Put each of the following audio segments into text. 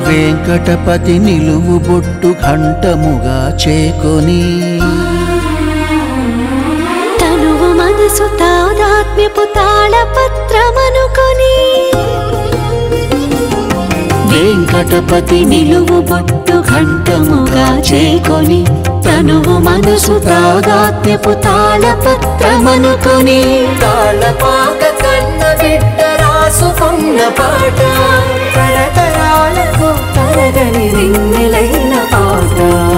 వెంకటపతి నిలువు బొట్టు ఘంటముగా చేకొని తనువు మనసు తాదాత్మ్యపు తాళపత్రమనుకొని వెంకటపతి నిలువు బొట్టు ఘంటముగా చేకొని తనువు మనసు తాదాత్మ్యపు తాళపత్రమనుకొని తాళపాక కన్న బిడ్డ రాసుకున్న పాట తరతరాలకు తరగని రింగిలైన పాట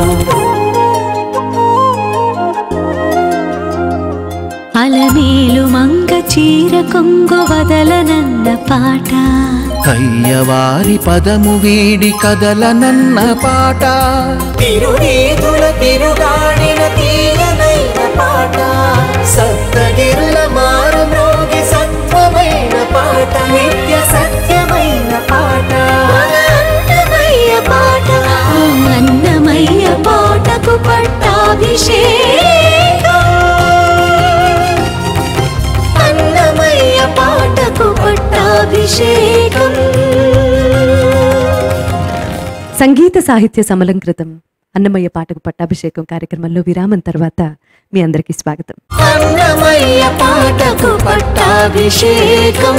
అలమేలు మంగ చీర కొంగు వదలనన్న పాట కయ్యవారి పదము వీడి కదలనన్న పాట తిరునీతుల తిరుగాడిన తీయనైన పాట సప్తగిరుల మారు మ్రోగి సత్వమైన పాట నిత్య సత్యమైన పాట అన్నమయ్య పాట ఆ అన్నమయ్య పాటకు పట్టాభిషేకం అన్నమయ్య పాటకు పట్టాభిషేకం సంగీత సాహిత్య సమలంకృతం అన్నమయ్య పాటకు పట్టాభిషేకం కార్యక్రమంలో విరామం తర్వాత మీ అందరికీ స్వాగతం అన్నమయ్య పాటకు పట్టాభిషేకం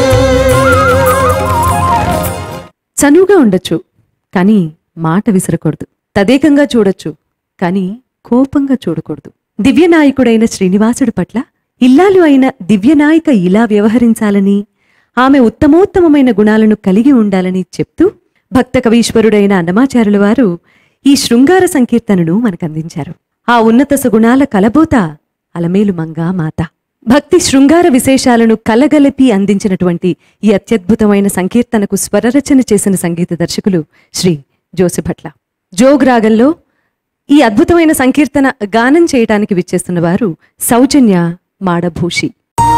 చనువుగా ఉండొచ్చు కానీ మాట విసరకూడదు తదేకంగా చూడొచ్చు కానీ కోపంగా చూడకూడదు దివ్యనాయకుడైన శ్రీనివాసుడి పట్ల ఇల్లాలు అయిన దివ్యనాయిక ఇలా వ్యవహరించాలని ఆమె ఉత్తమోత్తమమైన గుణాలను కలిగి ఉండాలని చెప్తూ భక్త కవీశ్వరుడైన అన్నమాచార్యుల వారు ఈ శృంగార సంకీర్తనను మనకందించారు ఆ ఉన్నత సుగుణాల కలబోత అలమేలు మంగా మాత భక్తి శృంగార విశేషాలను కలగలిపి అందించినటువంటి ఈ అత్యద్భుతమైన సంకీర్తనకు స్వరరచన చేసిన సంగీత దర్శకులు శ్రీ జోసిభట్ల జోగ్ రాగంలో ఈ అద్భుతమైన సంకీర్తన గానం చేయటానికి విచ్చేస్తున్న వారు సౌజన్య మాడభూషి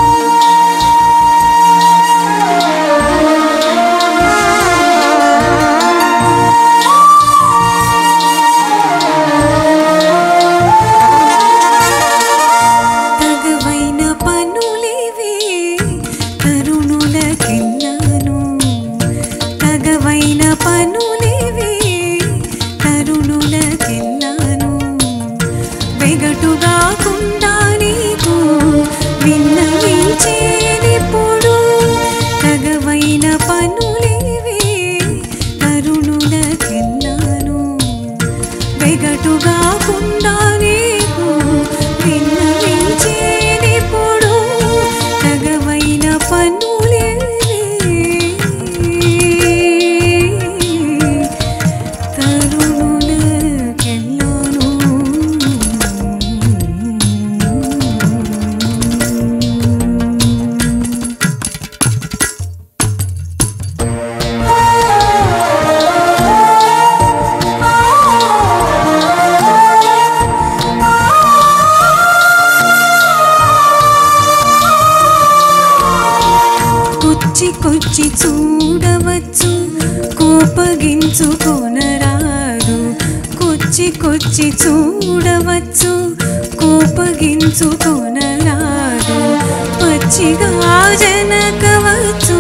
తగవైన పనులేవే తరుణులకెన్నాను తగవైన పనులేవే తరుణులకెన్నాను వెగటుగా కుండా నీకు విన్నవించేదిప్పుడు తగవైన పనులేవే తరుణులకెన్నాను వెగటుగా కుండా నీకు విన్నవించేదిప్పుడు తగవైన పనులేవే తరుణులకెల్లాను కొచ్చి కొచ్చి చూడవచ్చు కోపగించుకొనరాదు కొచ్చి కొచ్చి చూడవచ్చు కోపగించుకొనరాదు పచ్చిగా జనకవచ్చు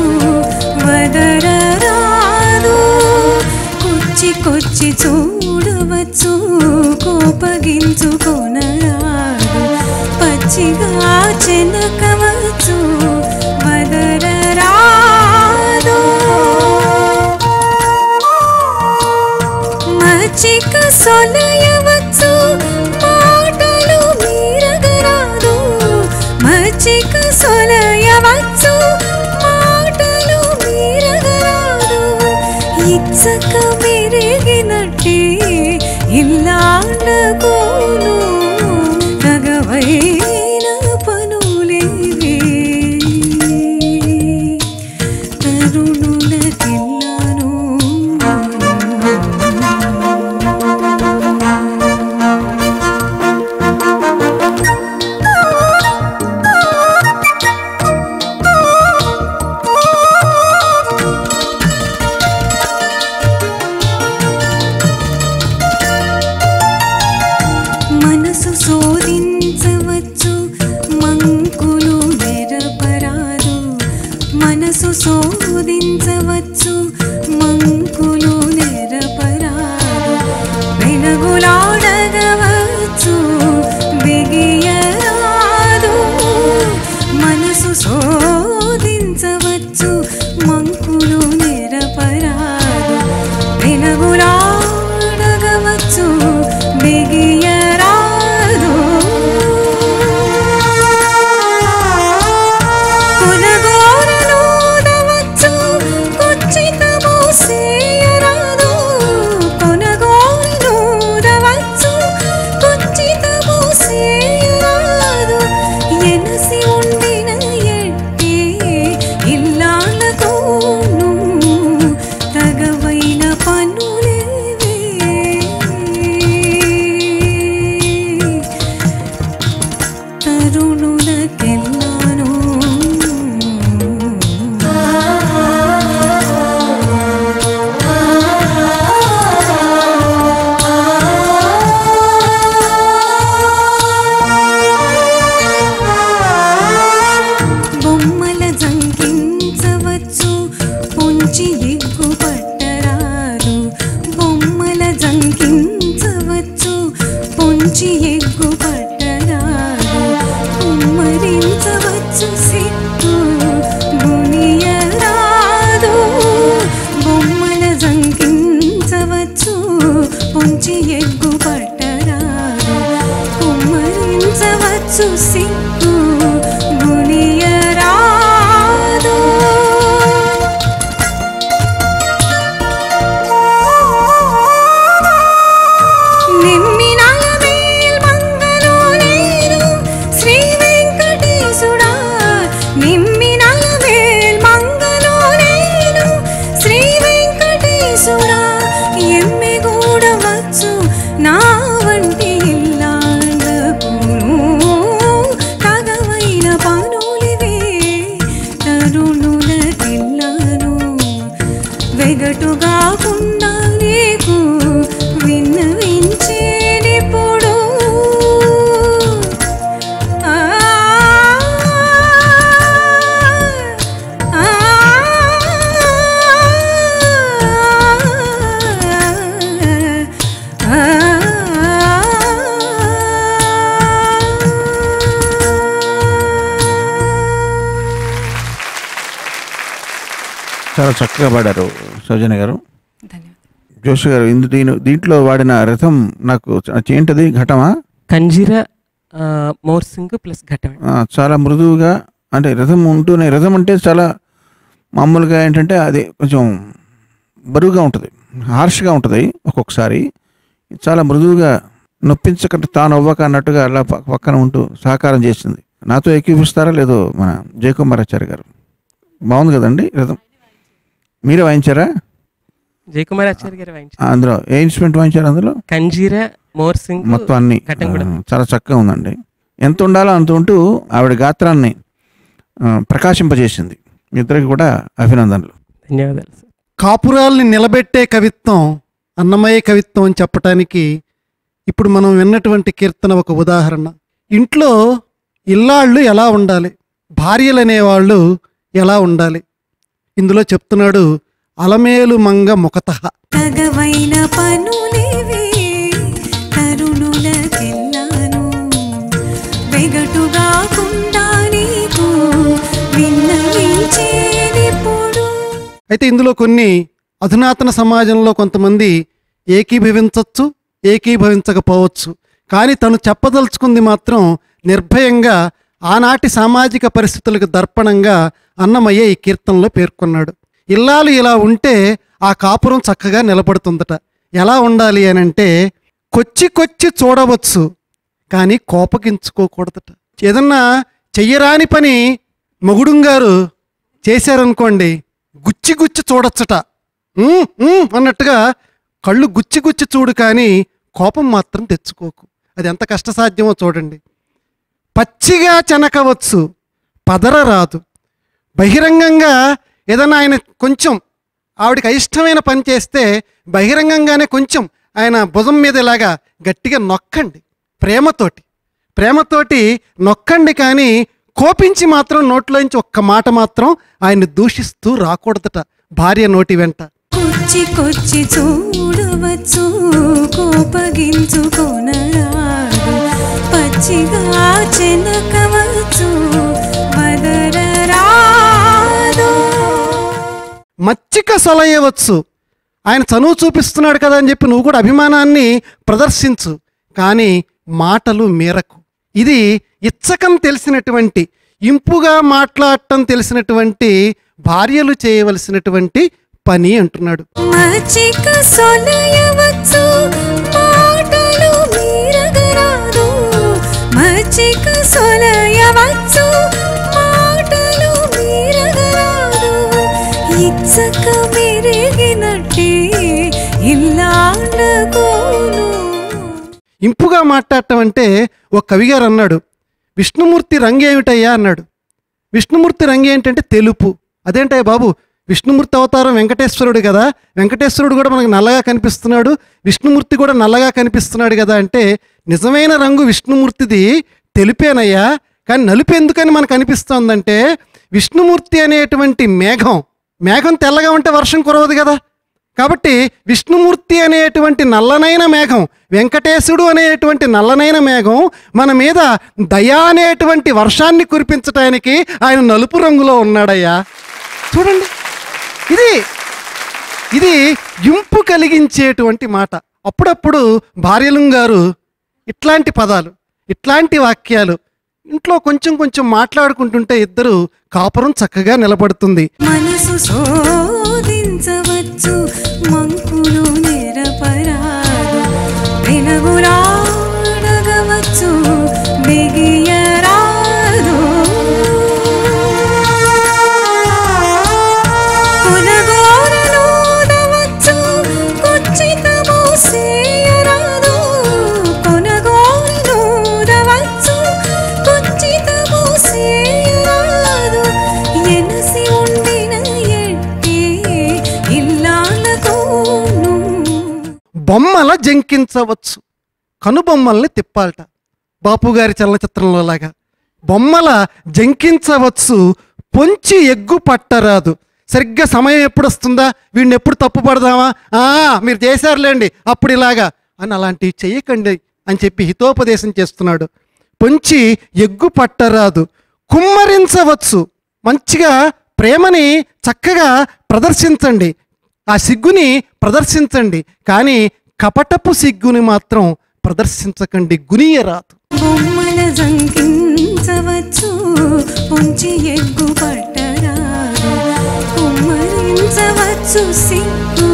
వదరరాదు కొచ్చి కొచ్చి చూడవచ్చు కోపగించుకొనరాదు పచ్చిగా చెనకవచ్చు వదరరాదు మచ్చిక సొలయవచ్చు మాటలు మీరగరాదు మచ్చిక సొలయవచ్చు మాటలు మీరగరాదు ఇచ్చక మెరిగినట్టే ఇల్లాండకోను తగవైన పనులేవే తరుణులకెల్లాను మనసు శోధించవచ్చు మంకులు నెరపరాదు మనసు శోధించవచ్చు పొంచి ఎగ్గు పట్టరాదు బొమ్మల జంకించవచ్చు పొంచి ఎగ్గు పట్టరాదు కుమ్మరించవచ్చు సిగ్గు మునియరాదు బొమ్మల జంకించవచ్చు పొంచి ఎగ్గు పట్టరాదు కుమ్మరించవచ్చు సిగ్గు మునియరాదు నిమ్మినాల వేల్ మంగళో నేను శ్రీ వెంకటేశుడా నిమ్మినాల వేల్ మంగళో నేను శ్రీ వెంకటేశుడా ఎమ్మె గూడవచ్చు నా వంటి ఇల్లాండకును తగవైన పనులివే తరుణుల తిల్లను వెగటుగాకుండా నీకు విన్నవించేనిప్పుడు ఆ ఆ చాలా చక్కగా పాడారు సౌజన్య గారు ధన్యవాదాలు జోషి గారు ఇందు దీని దీంట్లో వాడిన రథం నాకు చ- ఏంటది ఘటమా కంజీర ఆ, మోర్సింగ్ ప్లస్ ఘటం ఆ, చాలా మృదువుగా అంటే రథం ఉంటూనే రథం అంటే చాలా మామూలుగా ఏంటంటే అది కొంచెం బరువుగా ఉంటుంది హార్ష్గా ఉంటుంది ఒక్కొక్కసారి చాలా మృదువుగా నొప్పించక తాను అవ్వక అన్నట్టుగా అలా ప- పక్కన ఉంటూ సహకారం చేసింది నాతో ఎక్కిపిస్తారా లేదో మన జయకుమారాచార్య గారు బాగుంది కదండి రథం మీరే వాయించారా జయకుమార్ ఆచార్య గారు వాయించారు ఆ, అందులో ఏ ఇన్స్ట్రుమెంట్ వాయించారు అందులో కంజీర మోర్సింగ్ మొత్తం అన్ని ఘటం కూడా ఆ, చాలా చక్కగా ఉందండి ఎంత ఉండాలో అంత ఉంటూ ఆవిడ గాత్రాన్ని ఆ, ప్రకాశింపజేసింది మీ ఇద్దరికి కూడా అభినందనలు ధన్యవాదాలు సార్ కాపురాల్ని నిలబెట్టే కవిత్వం అన్నమయ్య కవిత్వం అని చెప్పటానికి ఇప్పుడు మనం విన్నటువంటి కీర్తన ఒక ఉదాహరణ ఇంట్లో ఇల్లాళ్ళు ఎలా ఉండాలి భార్యలు అనేవాళ్ళు ఎలా ఉండాలి ఇందులో చెప్తున్నాడు అలమేలు మంగ ముఖతః తగవైన పనులేవే తరుణుల తెల్లాను వెగటుగాకుండా నీకు విన్నవించేదిప్పుడు అయితే ఇందులో కొన్ని అధునాతన సమాజంలో కొంతమంది ఏకీభవించవచ్చు ఏకీభవించకపోవచ్చు కానీ తను చెప్పదలుచుకుంది మాత్రం నిర్భయంగా ఆనాటి సామాజిక పరిస్థితులకు దర్పణంగా అన్నమయ్య ఈ కీర్తనలో పేర్కొన్నాడు ఇల్లాలు ఇలా ఉంటే ఆ కాపురం చక్కగా నిలబడుతుందట ఎలా ఉండాలి అని అంటే కొచ్చి కొచ్చి చూడవచ్చు కానీ కోపగించుకోకూడదట ఏదన్నా చెయ్యరాని పని మొగుడుంగారు చేశారనుకోండి గుచ్చి గుచ్చి చూడొచ్చట "ఉమ్, ఉమ్" అన్నట్టుగా కళ్ళు గుచ్చి గుచ్చి చూడు కానీ కోపం మాత్రం తెచ్చుకోకు అది ఎంత కష్టసాధ్యమో చూడండి పచ్చిగా చెనకవచ్చు పదర రాదు బహిరంగంగా ఏదైనా ఆయన కొంచెం ఆవిడకి అయిష్టమైన పని చేస్తే బహిరంగంగానే కొంచెం ఆయన భుజం మీద ఇలాగా గట్టిగా నొక్కండి ప్రేమతోటి ప్రేమతోటి నొక్కండి కానీ కోపించి మాత్రం నోట్లోంచి ఒక్క మాట మాత్రం ఆయన్ని దూషిస్తూ రాకూడదట భార్య నోటి వెంట కొచ్చి కొచ్చి చూడవచ్చు కోపగించుకొనరాదు పచ్చిగా చెనకవచ్చు వదరరాదు మచ్చిక సొలయవచ్చు ఆయన చనువు చూపిస్తున్నాడు కదా అని చెప్పి నువ్వు కూడా అభిమానాన్ని ప్రదర్శించు కానీ మాటలు మేరకు ఇది ఇచ్చకం తెలిసినటువంటి ఇంపుగా మాట్లాడటం తెలిసినటువంటి భార్యలు చేయవలసినటువంటి పని అంటున్నాడు మచ్చిక సొలయవచ్చు మాటలు మీరగరాదు మచ్చిక సొలయవచ్చు మాటలు మీరగరాదు ఇచ్చక మెరిగినట్టే ఇల్లాండకోను ఇంపుగా మాట్లాడటం అంటే ఒక కవిగారు అన్నాడు విష్ణుమూర్తి రంగు ఏమిటయ్యా అన్నాడు విష్ణుమూర్తి రంగు ఏంటంటే తెలుపు అదేంటయ్య బాబు విష్ణుమూర్తి అవతారం వెంకటేశ్వరుడు కదా వెంకటేశ్వరుడు కూడా మనకు నల్లగా కనిపిస్తున్నాడు విష్ణుమూర్తి కూడా నల్లగా కనిపిస్తున్నాడు కదా అంటే నిజమైన రంగు విష్ణుమూర్తిది తెలుపేనయ్యా కానీ నలుపు ఎందుకని మనకు అనిపిస్తోందంటే విష్ణుమూర్తి అనేటువంటి మేఘం మేఘం తెల్లగా ఉంటే వర్షం కురవదు కదా కాబట్టి విష్ణుమూర్తి అనేటువంటి నల్లనైన మేఘం వెంకటేశుడు అనేటువంటి నల్లనైన మేఘం మన మీద దయా అనేటువంటి వర్షాన్ని కురిపించటానికి ఆయన నలుపు రంగులో ఉన్నాడయ్యా చూడండి ఇది ఇది ఇంపు కలిగించేటువంటి మాట అప్పుడప్పుడు భార్యలం గారు ఇట్లాంటి పదాలు ఇట్లాంటి వాక్యాలు ఇంట్లో కొంచెం కొంచెం మాట్లాడుకుంటుంటే ఇద్దరు కాపురం చక్కగా నిలబడుతుంది మనసు శోధించవచ్చు మంకులు నిరపరాదు వెనగురాడగవచ్చు బిగియరాదు కొనగోరలోదవచ్చు కుచ్చితము సేయరాదు కొనగోరలోదవచ్చు కుచ్చితము సేయరాదు ఎనసి ఉండిన ఎట్టి ఇల్లాలతోను బొమ్మల జంకించవచ్చు కనుబొమ్మల్ని తిప్పాలట బాపు గారి చలనచిత్రంలో లాగా బొమ్మల జంకించవచ్చు పొంచి ఎగ్గు పట్టరాదు సరిగ్గా సమయం ఎప్పుడు వస్తుందా వీడిని ఎప్పుడు తప్పు పడదామా ఆ, మీరు చేశారులేండి అప్పుడు ఇలాగా అని అలాంటివి చేయకండి అని చెప్పి హితోపదేశం చేస్తున్నాడు పొంచి ఎగ్గు పట్టరాదు కుమ్మరించవచ్చు మంచిగా ప్రేమని చక్కగా ప్రదర్శించండి ఆ సిగ్గుని ప్రదర్శించండి కానీ కపటపు సిగ్గుని మాత్రం ప్రదర్శించకండి గునియరాదు బొమ్మల జంకించవచ్చు పొంచి ఎగ్గు పట్టరాదు కుమ్మరించవచ్చు సిగ్గు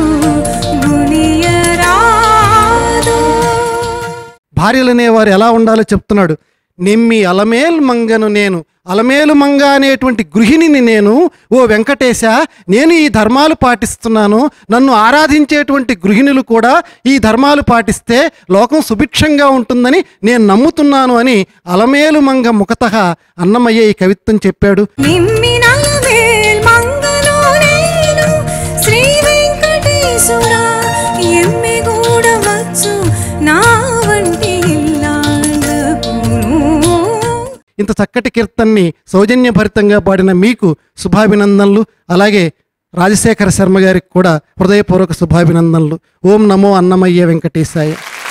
గునియరాదు భార్యలనేవారు ఎలా ఉండాలో చెప్తున్నాడు నిమ్మి అలమేలు మంగను నేను అలమేలు మంగ అనేటువంటి గృహిణిని నేను ఓ వెంకటేశ నేను ఈ ధర్మాలు పాటిస్తున్నాను నన్ను ఆరాధించేటువంటి గృహిణులు కూడా ఈ ధర్మాలు పాటిస్తే లోకం సుభిక్షంగా ఉంటుందని నేను నమ్ముతున్నాను అని అలమేలు మంగ ముఖతః అన్నమయ్య ఈ కవిత్వం చెప్పాడు నిమ్మిన మేల్ మంగళో నేను శ్రీ వెంకటేశుడా ఎమ్మెగూడవచ్చు నా వంటి ఇల్లాండకును ఇంత చక్కటి కీర్తన్ని సౌజన్యభరితంగా పాడిన మీకు శుభాభినందనలు అలాగే రాజశేఖర శర్మ గారికి కూడా హృదయపూర్వక శుభాభినందనలు ఓం నమో అన్నమయ్య వెంకటేశాయ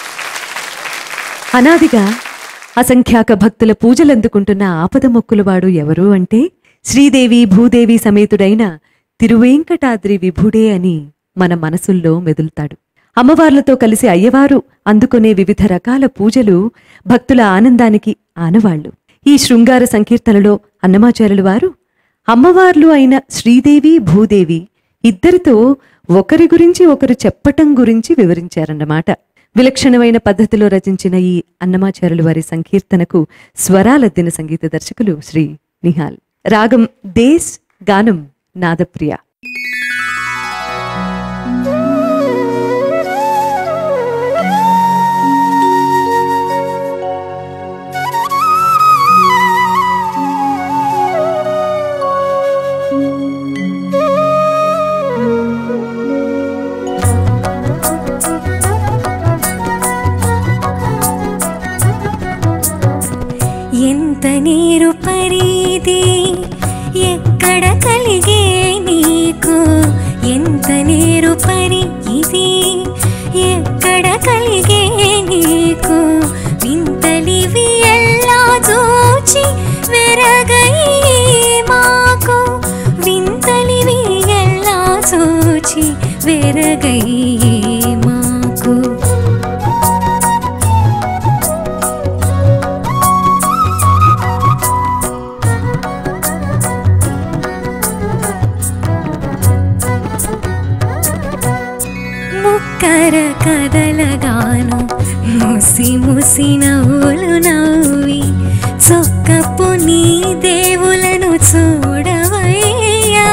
అనాదిగా అసంఖ్యాక భక్తుల పూజలందుకుంటున్న ఆపద మొక్కులవాడు ఎవరు అంటే శ్రీదేవి భూదేవి సమేతుడైన తిరువేంకటాద్రి విభుడే అని మన మనసుల్లో మెదులుతాడు అమ్మవార్లతో కలిసి అయ్యవారు అందుకునే వివిధ రకాల పూజలు భక్తుల ఆనందానికి ఆనవాళ్లు ఈ శృంగార సంకీర్తనలో అన్నమాచార్యులు వారు అమ్మవార్లు అయిన శ్రీదేవి భూదేవి ఇద్దరితో ఒకరి గురించి ఒకరు చెప్పటం గురించి వివరించారన్నమాట విలక్షణమైన పద్ధతిలో రచించిన ఈ అన్నమాచార్యులు వారి సంకీర్తనకు స్వరాలద్దిన సంగీత దర్శకులు శ్రీ నిహాల్ రాగం దేశ్ గానం నాదప్రియ ఎంత నీరు పరీది ఎక్కడ కలిగే నీకు ఎంత నీరు పరి ఇది ఎక్కడ కలిగే నీకు వింతలివి ఎలా చూచి వెరగై మాకు వింతలివి ఎలా చూచి వెరగై మాకు ముక్కర కదలగాను ముసి ముసి నవ్వులు నవ్వి చొక్కపు నీ దేవులను చూడవయ్యా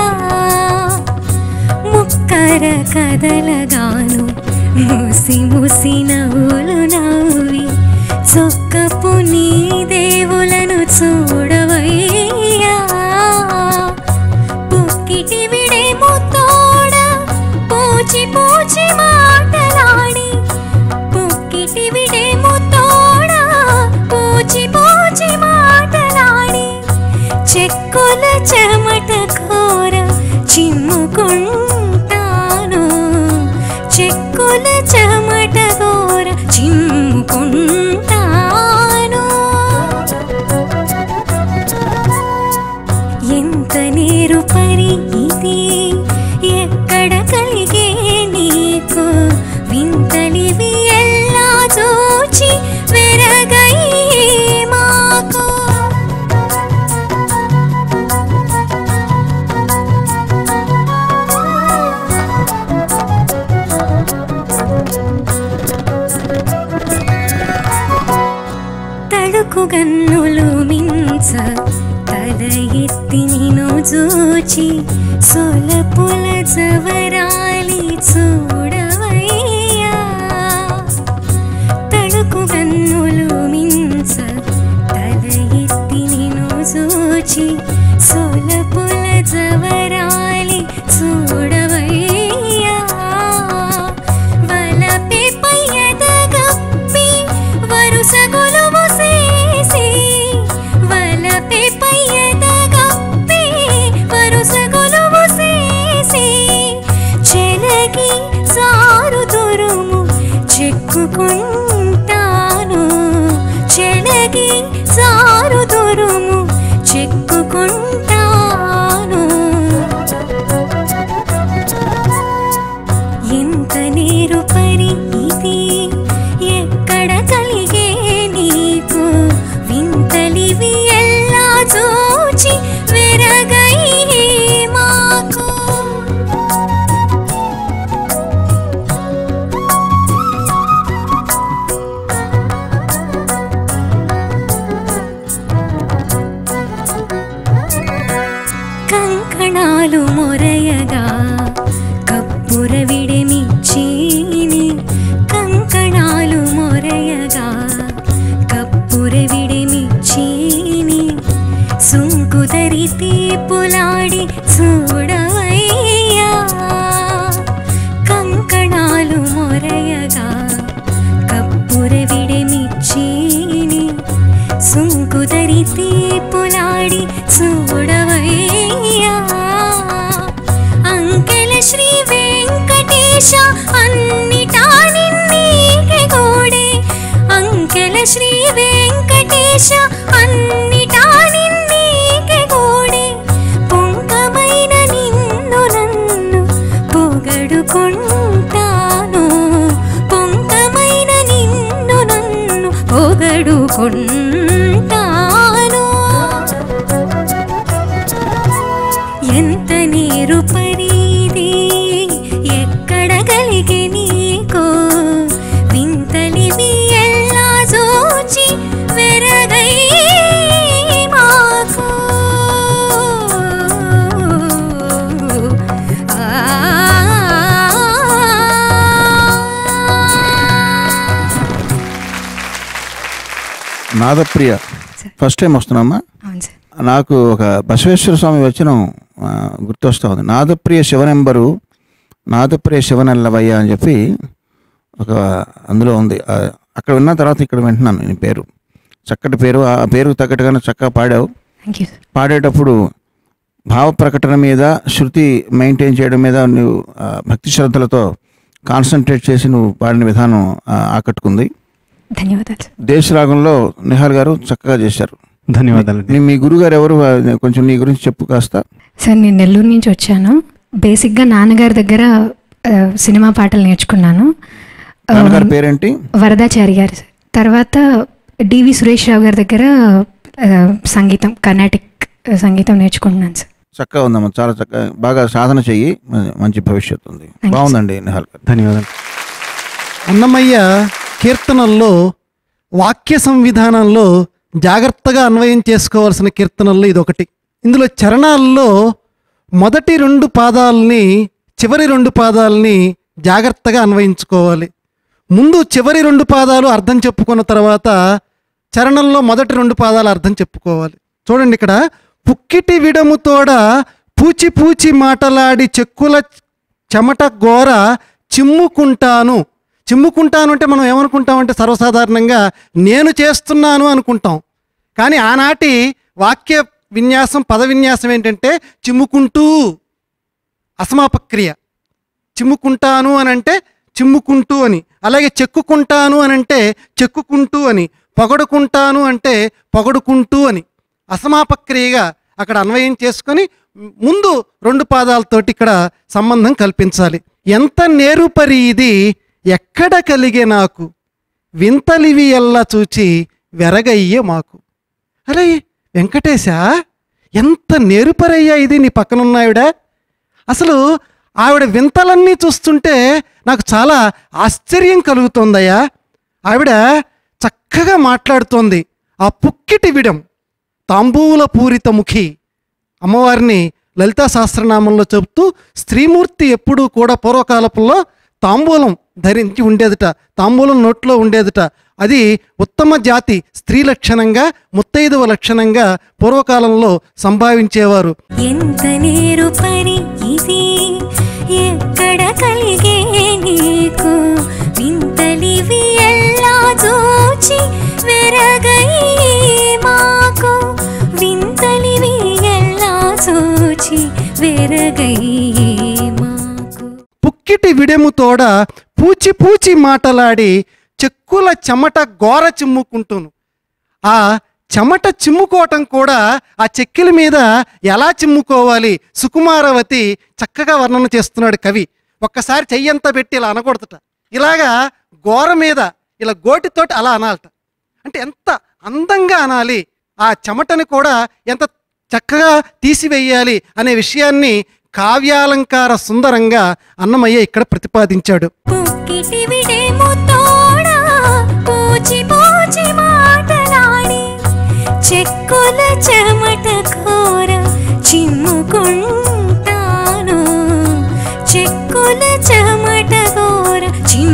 ముక్కర కదలగాను ముసి ముసి నవ్వులు నవ్వి చొక్కపు నీ దేవులను చూడవయ్యా పుక్కిటి విడేమో తోడ పూచి పూచి మాటలాడి పుక్కిటి విడేమో తోడ పూచి పూచి మాటలాడి చెక్కుల చెమట కోర చిమ్ము చెక్కుకుంటాను చెక్కుల చెమట గోర చిమ్ముకుంటాను ఎంత నీరు పరి ఇది ఎక్కడ కలిగే నీకు వింతలివి ఎలా చూచి వెరగై మాకు తడుకు గన్నులు మించ తల ఎత్తి నిను చూచి సొలపుల జవరాలి చూడవయ్యా తడుకు గన్నులు మించ తల ఎత్తి నిను చూచి సొలపుల జవరాలి చూడవయ్యా వలపే పయ్యదగప్పి వరుస గొలువు చేసి వలపే పయ్యదగప్పి వరుస గొలువు చేసి చెలగి సారు తురుము చెక్కుకుంటాను చెలగి సారు తురుము చెక్కుకుంటాను ఎంత నీరు పరి ఇది ఎక్కడ కలిగే నీకు వింతలివి ఎలా చూచి వెరగై మాకు కంకణాలు మొరయగా కప్పుర విడమిచ్చీని కంకణాలు మొరయగా కప్పుర విడమిచ్చీని సుంకుదరి తీపులాడి చూడవయ్యా కంకణాలు మొరయగా కప్పుర విడమిచ్చీని సుంకుదరి తీపులాడి చూడవయ్యా అంకెల శ్రీ వెంకటేశ అన్నిటా నిన్నీకే గోడే అంకెల శ్రీ వెంకటేశ అన్నిటా నిన్నీకే గోడే పొంగమైన నిన్ను నన్ను పొగడుకుంటాను పొంగమైన నిన్ను నన్ను పొగడుకుంటాను ఎంత నీరు పరీది ఎక్కడ కలిగే నీకో వింతలివి ఎలా చూచి వెరగై మాకు నాదప్రియ ఫస్ట్ టైం వస్తున్నామా అవును సార్ నాకు ఒక బసవేశ్వర స్వామి వచనం ఆ, గుర్తొస్తా ఉంది నాదప్రియ శివనెంబరు నాదప్రియ శివనెల్లవయ్య అని చెప్పి ఒక అందులో ఉంది ఆ, అక్కడ విన్న తర్వాత ఇక్కడ వింటున్నాను నీ పేరు చక్కటి పేరు ఆ పేరుకు తగ్గట్టుగానే చక్కగా పాడావు థ్యాంక్ యూ సార్ పాడేటప్పుడు భావ ప్రకటన మీద శృతి మెయింటైన్ చేయడం మీద నువ్వు ఆ, భక్తి శ్రద్ధలతో కాన్సన్ట్రేట్ చేసి నువ్వు పాడిన విధానం ఆ, ఆకట్టుకుంది ధన్యవాదాలు సార్ దేశరాగంలో నిహాల్ గారు చక్కగా చేశారు ధన్యవాదాలు మీ- మీ గురుగారు ఎవరు ఆ, కొంచెం నీ గురించి చెప్పు కాస్త సార్ నేను నెల్లూరు నుంచి వచ్చాను బేసిక్గా నాన్నగారి దగ్గర ఆ, సినిమా పాటలు నేర్చుకున్నాను ఆ, నాన్నగారి పేరేంటి వరదాచారి గారు సార్ తర్వాత డివి సురేష్ రావు గారి దగ్గర ఆ, సంగీతం కర్ణాటిక్ సంగీతం నేర్చుకుంటున్నాను సార్ చక్కగా ఉందమ్మా చాలా చక్కగా బాగా సాధన చెయ్యి మ- మంచి భవిష్యత్తు ఉంది you, బాగుందండి నిహాల్ గారు ధన్యవాదాలు అన్నమయ్య కీర్తనల్లో వాక్య సంవిధానంలో జాగ్రత్తగా అన్వయం చేసుకోవాల్సిన కీర్తనల్లో ఇదొకటి ఇందులో చరణాల్లో మొదటి రెండు పాదాలని చివరి రెండు పాదాలని జాగ్రత్తగా అన్వయించుకోవాలి ముందు చివరి రెండు పాదాలు అర్థం చెప్పుకున్న తర్వాత చరణంలో మొదటి రెండు పాదాలు అర్థం చెప్పుకోవాలి చూడండి ఇక్కడ పుక్కిటి విడముతోడ పూచి పూచి మాటలాడి చెక్కుల చెమట గోర చిమ్ముకుంటాను చిమ్ముకుంటాను అంటే మనం ఏమనుకుంటామంటే సర్వసాధారణంగా నేను చేస్తున్నాను అనుకుంటాం కానీ ఆనాటి వాక్య విన్యాసం పద విన్యాసం ఏంటంటే చిమ్ముకుంటూ అసమాపక్రియ చిమ్ముకుంటాను అని అంటే చిమ్ముకుంటూ అని అలాగే చెక్కుకుంటాను అని అంటే చెక్కుకుంటూ అని పొగడుకుంటాను అంటే పొగడుకుంటూ అని అసమాపక్రియగా అక్కడ అన్వయం చేసుకొని ముందు రెండు పాదాలతోటి ఇక్కడ సంబంధం కల్పించాలి ఎంత నేరుపరి ఇది ఎక్కడ కలిగే నాకు వింతలివి ఎల్లా చూచి వెరగయ్యే మాకు అరే వెంకటేశ ఎంత నేరుపరయ్యా ఇది నీ పక్కనున్నావిడ అసలు ఆవిడ వింతలన్నీ చూస్తుంటే నాకు చాలా ఆశ్చర్యం కలుగుతోందయ్యా ఆవిడ చక్కగా మాట్లాడుతోంది ఆ పుక్కిటి విడం తాంబూల పూరిత ముఖి అమ్మవారిని లలితా సహస్రనామంలో చెబుతూ స్త్రీమూర్తి ఎప్పుడూ కూడా పూర్వకాలపుల్లో తాంబూలం ధరించి ఉండేదట తాంబూలం నోట్లో ఉండేదట అది ఉత్తమ జాతి స్త్రీ లక్షణంగా ముత్తైదువ లక్షణంగా పూర్వకాలంలో సంభావించేవారు ఎంత నీరు పరి ఇది ఎక్కడ కలిగే నీకు వింతలివి ఎలా చూచి వెరగై మాకు వింతలివి ఎలా చూచి వెరగై మాకు పుక్కిటి విడెముతోడ పూచి పూచి మాటలాడి చెక్కుల చెమట గోర చిమ్ముకుంటూను ఆ చెమట చిమ్ముకోవటం కూడా ఆ చెక్కిల మీద ఎలా చిమ్ముకోవాలి సుకుమారవతి చక్కగా వర్ణన చేస్తున్నాడు కవి ఒక్కసారి చెయ్యంతా పెట్టి ఇలా అనకూడదట ఇలాగా గోర మీద ఇలా గోటితోటి అలా అనాలట అంటే ఎంత అందంగా అనాలి ఆ చెమటని కూడా ఎంత చక్కగా తీసివేయాలి అనే విషయాన్ని కావ్యాలంకార సుందరంగా అన్నమయ్య ఇక్కడ ప్రతిపాదించాడు పుక్కిటి విడేము తోడా పూచి పూచి మాటలాడి చెక్కుల చెమట కూర చిమ్ముకుంటాను చెక్కుల చెమట కూర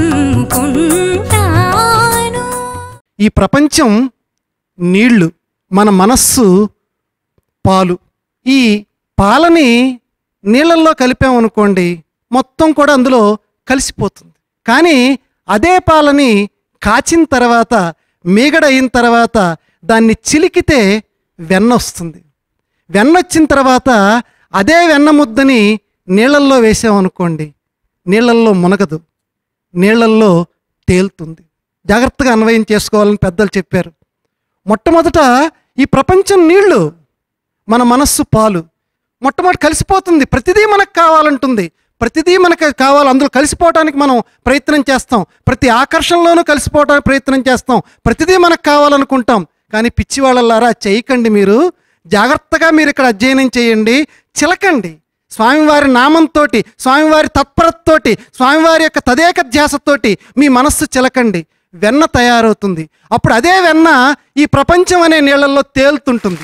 చిమ్ముకుంటాను ఈ ప్రపంచం నీళ్లు మన మనస్సు పాలు ఈ పాలని నీళ్ళల్లో కలిపామనుకోండి మొత్తం కూడా అందులో కలిసిపోతుంది కానీ అదే పాలని కాచిన తర్వాత మీగడ అయిన తర్వాత దాన్ని చిలికితే వెన్న వస్తుంది వెన్న వచ్చిన తర్వాత అదే వెన్న ముద్దని నీళ్ళల్లో వేసామనుకోండి నీళ్ళల్లో మునగదు నీళ్ళల్లో తేలుతుంది జాగ్రత్తగా అన్వయం చేసుకోవాలని పెద్దలు చెప్పారు మొట్టమొదట ఈ ప్రపంచం నీళ్లు మన మనస్సు పాలు మొట్టమొదటి కలిసిపోతుంది ప్రతిదీ మనకు కావాలంటుంది ప్రతిదీ మనకు కావాలి అందులో కలిసిపోవడానికి మనం ప్రయత్నం చేస్తాం ప్రతి ఆకర్షణలోనూ కలిసిపోవడానికి ప్రయత్నం చేస్తాం ప్రతిదీ మనకు కావాలనుకుంటాం కానీ పిచ్చి వాళ్ళలారా చేయకండి మీరు జాగ్రత్తగా మీరు ఇక్కడ అధ్యయనం చేయండి చిలకండి స్వామివారి నామంతో స్వామివారి తత్పరతతోటి స్వామివారి యొక్క తదేక ధ్యాసతోటి మీ మనస్సు చిలకండి వెన్న తయారవుతుంది అప్పుడు అదే వెన్న ఈ ప్రపంచం అనే నీళ్ళల్లో తేలుతుంటుంది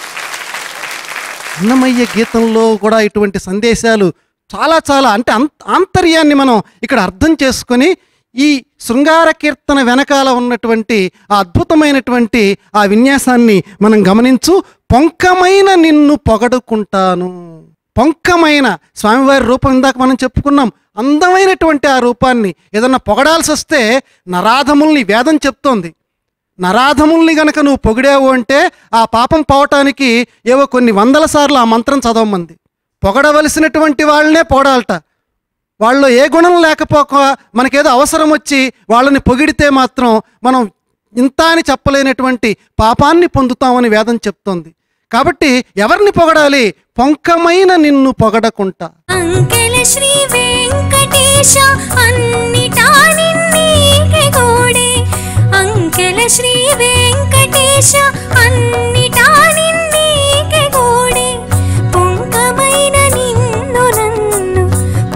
అన్నమయ్య గీతంలో కూడా ఇటువంటి సందేశాలు చాలా చాలా అంటే అంత ఆంతర్యాన్ని మనం ఇక్కడ అర్థం చేసుకొని ఈ శృంగార కీర్తన వెనకాల ఉన్నటువంటి ఆ అద్భుతమైనటువంటి ఆ విన్యాసాన్ని మనం గమనించు పొంకమైన నిన్ను పొగడుకుంటాను పొంకమైన స్వామివారి రూపం ఇందాక మనం చెప్పుకున్నాం అందమైనటువంటి ఆ రూపాన్ని ఏదన్నా పొగడాల్సి వస్తే నరాధముల్ని వేదం చెప్తోంది నరాధముల్ని గనక నువ్వు పొగిడావు అంటే ఆ పాపం పోవటానికి ఏవో కొన్ని వందల సార్లు ఆ మంత్రం చదవమంది పొగడవలసినటువంటి వాళ్ళనే పొగడాలట వాళ్ళలో ఏ గుణం లేకపోక మనకేదో అవసరం వచ్చి వాళ్ళని పొగిడితే మాత్రం మనం ఇంత అని చెప్పలేనటువంటి పాపాన్ని పొందుతామని వేదం చెప్తోంది కాబట్టి ఎవరిని పొగడాలి పొంకమైన నిన్ను పొగడకుంటా అంకెల శ్రీ వెంకటేశ అన్నిటా నిన్నీకే గోడే అంకెల శ్రీ వెంకటేశ అన్నిటా నిన్నీకే గోడే పొంకమైన నిన్ను నన్ను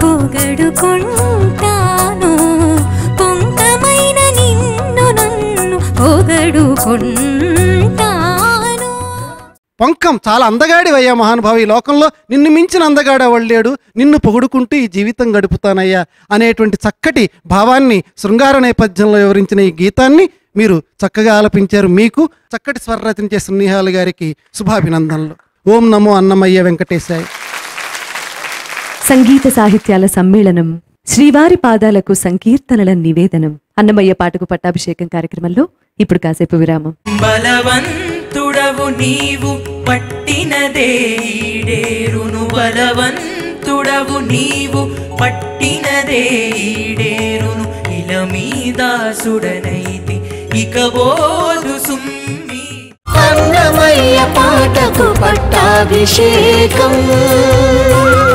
పొగడుకుంటాను పొంకమైన నిన్ను నన్ను పొగడుకుంటాను పొంకం చాలా అందగాడివయ్యా మహానుభావి ఈ లోకంలో నిన్ను మించిన అందగాడు ఎవడు లేడు నిన్ను పొగుడుకుంటూ ఈ జీవితం గడుపుతానయ్యా అనేటువంటి చక్కటి భావాన్ని శృంగార నేపథ్యంలో వివరించిన ఈ గీతాన్ని మీరు చక్కగా ఆలపించారు మీకు చక్కటి స్వరరచన చేసిన నిహాల్ గారికి శుభాభినందనలు ఓం నమో అన్నమయ్య వెంకటేశాయ్ సంగీత సాహిత్యాల సమ్మేళనం శ్రీవారి పాదాలకు సంకీర్తనల నివేదనం అన్నమయ్య పాటకు పట్టాభిషేకం కార్యక్రమంలో ఇప్పుడు కాసేపు విరామం బలవంతుడవు నీవు పట్టినదే ఈడేరును బలవంతుడవు భక్తుడవు నీవు పట్టినదే ఈడేరును ఇల మీదాసుడనైతి ఇక బోధు సుమ్మి అన్నమయ్య పాటకు పట్టాభిషేకం